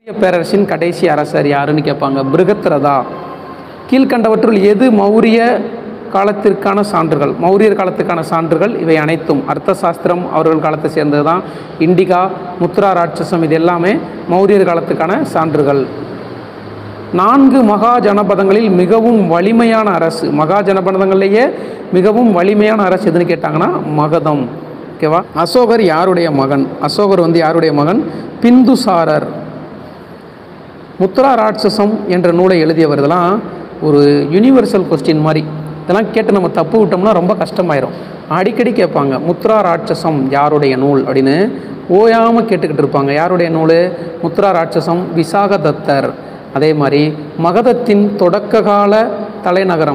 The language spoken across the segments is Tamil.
மௌரிய பேரரசின் கடைசி அரசர் யாருன்னு கேட்பாங்க பிருகத்ரதா கீழ்கண்டவற்றுள் எது மௌரிய காலத்திற்கான சான்றுகள் மௌரியர் காலத்துக்கான சான்றுகள் இவை அனைத்தும் அர்த்த சாஸ்திரம் அவர்கள் காலத்தை சேர்ந்தது தான் இண்டிகா முத்ரா ராட்சசம் இது எல்லாமே மௌரியர் காலத்துக்கான சான்றுகள் நான்கு மகா ஜனபதங்களில் மிகவும் வலிமையான அரசு மகா ஜனபதங்கள்லேயே மிகவும் வலிமையான அரசு எதுன்னு கேட்டாங்கன்னா மகதம் ஓகேவா அசோகர் யாருடைய மகன் அசோகர் வந்து யாருடைய மகன் பிந்துசாரர் முத்ரா ராட்சசம் என்ற நூலை எழுதியவர் இதெல்லாம் ஒரு யுனிவர்சல் கொஸ்டின் மாதிரி இதெல்லாம் கேட்டு நம்ம தப்பு விட்டோம்னா ரொம்ப கஷ்டமாயிரும் அடிக்கடி கேட்பாங்க முத்ரா ராட்சசம் யாருடைய நூல் அப்படின்னு ஓயாமல் கேட்டுக்கிட்டு இருப்பாங்க யாருடைய நூல் முத்ரா ராட்சசம் விசாகதத்தர் அதே மாதிரி மகதத்தின் தொடக்க கால தலைநகரம்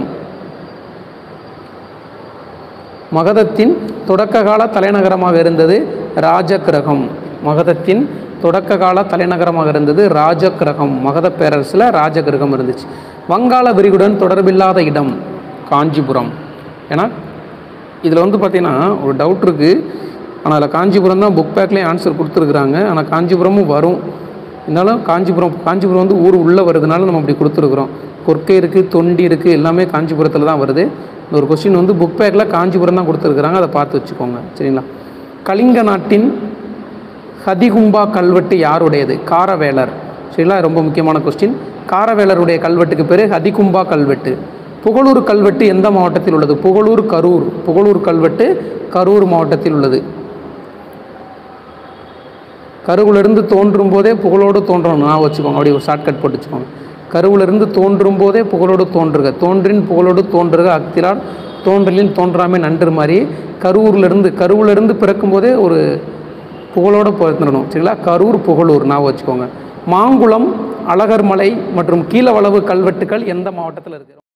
மகதத்தின் தொடக்க கால தலைநகரமாக இருந்தது ராஜகிரகம் மகதத்தின் தொடக்க கால தலைநகரமாக இருந்தது ராஜகிரகம் மகத பேரரசில் ராஜகிரகம் இருந்துச்சு வங்காள விரிகுடன் தொடர்பில்லாத இடம் காஞ்சிபுரம் ஏன்னா இதில் வந்து பார்த்திங்கன்னா ஒரு டவுட் இருக்குது ஆனால் அதில் காஞ்சிபுரம் தான் புக் பேக்லேயே ஆன்சர் கொடுத்துருக்குறாங்க ஆனால் காஞ்சிபுரமும் வரும் இருந்தாலும் காஞ்சிபுரம் காஞ்சிபுரம் வந்து ஊர் உள்ளே வருதுனால நம்ம அப்படி கொடுத்துருக்குறோம் கொர்க்கை இருக்குது தொண்டி இருக்குது எல்லாமே காஞ்சிபுரத்தில் தான் வருது இந்த ஒரு கொஸ்டின் வந்து புக் பேக்கில் காஞ்சிபுரம் தான் கொடுத்துருக்குறாங்க அதை பார்த்து வச்சுக்கோங்க சரிங்களா கலிங்க நாட்டின் ஹதிகும்பா கல்வெட்டு யாருடையது காரவேலர் சரிங்களா ரொம்ப முக்கியமான கொஸ்டின் காரவேலருடைய கல்வெட்டுக்கு பேர் ஹதிகும்பா கல்வெட்டு புகழூர் கல்வெட்டு எந்த மாவட்டத்தில் உள்ளது புகழூர் கரூர் புகழூர் கல்வெட்டு கரூர் மாவட்டத்தில் உள்ளது கருவிலிருந்து தோன்றும் போதே புகழோடு தோன்றணும் நான் வச்சுக்கோங்க அப்படி ஒரு ஷார்ட்கட் போட்டு வச்சுக்கோங்க கருவிலிருந்து தோன்றும் போதே புகழோடு தோன்றுக தோன்றின் புகழோடு தோன்றுக அக்திலார் தோன்றலின் தோன்றாமை நன்று மாதிரி கரூர்லேருந்து கருவிலிருந்து பிறக்கும் போதே ஒரு புகழோடு பிறந்துடணும் சரிங்களா கரூர் புகழூர் நான் வச்சுக்கோங்க மாங்குளம் அழகர்மலை மற்றும் கீழவளவு கல்வெட்டுகள் எந்த மாவட்டத்தில் இருக்குது